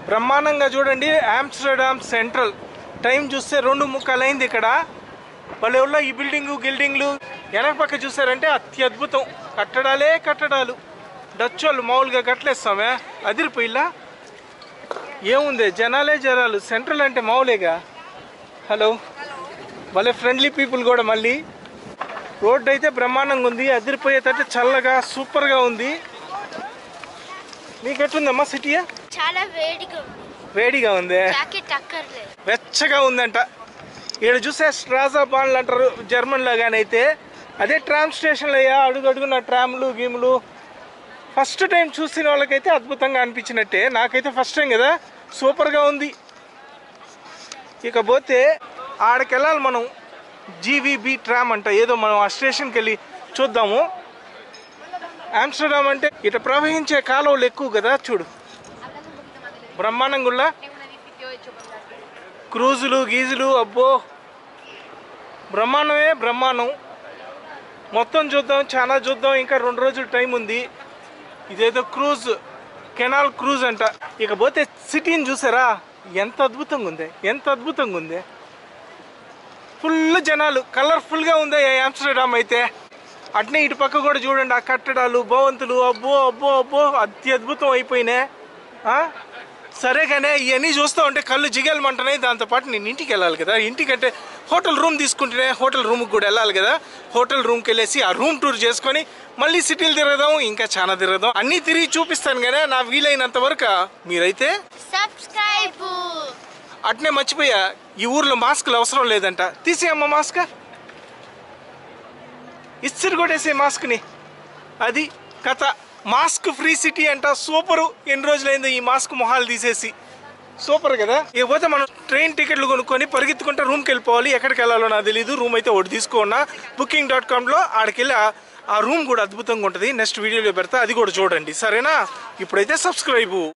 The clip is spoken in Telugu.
బ్రహ్మాండంగా చూడండి ఆమ్స్టర్డామ్ సెంట్రల్ టైం చూస్తే రెండు ముక్కలైంది ఇక్కడ వాళ్ళ ఊళ్ళో ఈ బిల్డింగు గిల్డింగ్లు వెనక పక్క చూసారంటే అత్యద్భుతం కట్టడాలే కట్టడాలు డచ్ వాళ్ళు మామూలుగా కట్టలేస్తామే అదిరిపోయిలా ఏముంది జనాలే జనాలు సెంట్రల్ అంటే మామూలేగా హలో భలే ఫ్రెండ్లీ పీపుల్ కూడా మళ్ళీ రోడ్డు అయితే బ్రహ్మాండంగా ఉంది అదిరిపోయేటట్టు చల్లగా సూపర్గా ఉంది నీకెట్లుందమ్మా సిటీయా చాలా వేడిగా ఉంది వేడిగా ఉంది జాకెట్ అక్కర్లేదు వెచ్చగా ఉందంట ఇక్కడ చూసే స్ట్రాజా బాన్లు అంటారు జర్మన్లో కానీ అయితే అదే ట్రామ్ స్టేషన్లో అయ్యా అడుగు అడుగున ట్రామ్లు గీములు ఫస్ట్ టైం చూసిన వాళ్ళకైతే అద్భుతంగా అనిపించినట్టే నాకైతే ఫస్ట్ టైం కదా సూపర్గా ఉంది ఇకపోతే ఆడికి వెళ్ళాలి మనం జీవీబీ ట్రామ్ అంట ఏదో మనం ఆ స్టేషన్కి వెళ్ళి చూద్దాము ఆమ్స్టర్డామ్ అంటే ఇట ప్రవహించే కాలువలు ఎక్కువ కదా చూడు బ్రహ్మాండంగుల్లా క్రూజులు గీజులు అబ్బో బ్రహ్మాండమే బ్రహ్మాండం మొత్తం చూద్దాం చాలా చూద్దాం ఇంకా రెండు రోజులు టైం ఉంది ఇదేదో క్రూజ్ కెనాల్ క్రూజ్ అంట ఇకపోతే సిటీని చూసారా ఎంత అద్భుతంగా ఉంది ఎంత అద్భుతంగా ఉంది ఫుల్ జనాలు కలర్ఫుల్గా ఉంది ఈ ఆమ్స్టర్డామ్ అయితే అట్నే ఇటు పక్క కూడా చూడండి ఆ కట్టడాలు భవంతులు అబ్బో అబ్బో అబ్బో అత్యద్భుతం అయిపోయినాయి ఆ? సరే కానీ ఇవన్నీ చూస్తూ ఉంటే కళ్ళు జిగేలమంటున్నాయి దాంతోపాటు నేను ఇంటికి వెళ్ళాలి కదా ఇంటికంటే హోటల్ రూమ్ తీసుకుంటేనే హోటల్ రూమ్కి కూడా వెళ్ళాలి కదా హోటల్ రూమ్కి వెళ్ళేసి ఆ రూమ్ టూర్ చేసుకొని మళ్ళీ సిటీలు తిరగదాం ఇంకా చాలా తిరగదాం అన్నీ తిరిగి చూపిస్తాను కదా నా వీలైనంత వరకు మీరైతే సబ్స్క్రైబ్ అట్నే మర్చిపోయా ఈ ఊర్లో మాస్కులు అవసరం లేదంట తీసేయమ్మ మాస్క్ ఇస్తిరి కొట్టేసే మాస్క్ని అది కథ మాస్క్ ఫ్రీ సిటీ అంట సూపరు ఎన్ని రోజులైందో ఈ మాస్క్ మొహాలు తీసేసి సూపర్ కదా ఇకపోతే మనం ట్రైన్ టికెట్లు కొనుక్కొని పరిగెత్తుకుంటే రూమ్కి వెళ్ళిపోవాలి ఎక్కడికి వెళ్ళాలో నాకు తెలియదు రూమ్ అయితే ఒకటి తీసుకున్నా బుకింగ్ డాట్ కామ్లో ఆడికి వెళ్ళి ఆ- ఆ రూమ్ కూడా అద్భుతంగా ఉంటుంది నెక్స్ట్ వీడియోలో పెడతా అది కూడా చూడండి సరేనా ఇప్పుడైతే సబ్స్క్రైబు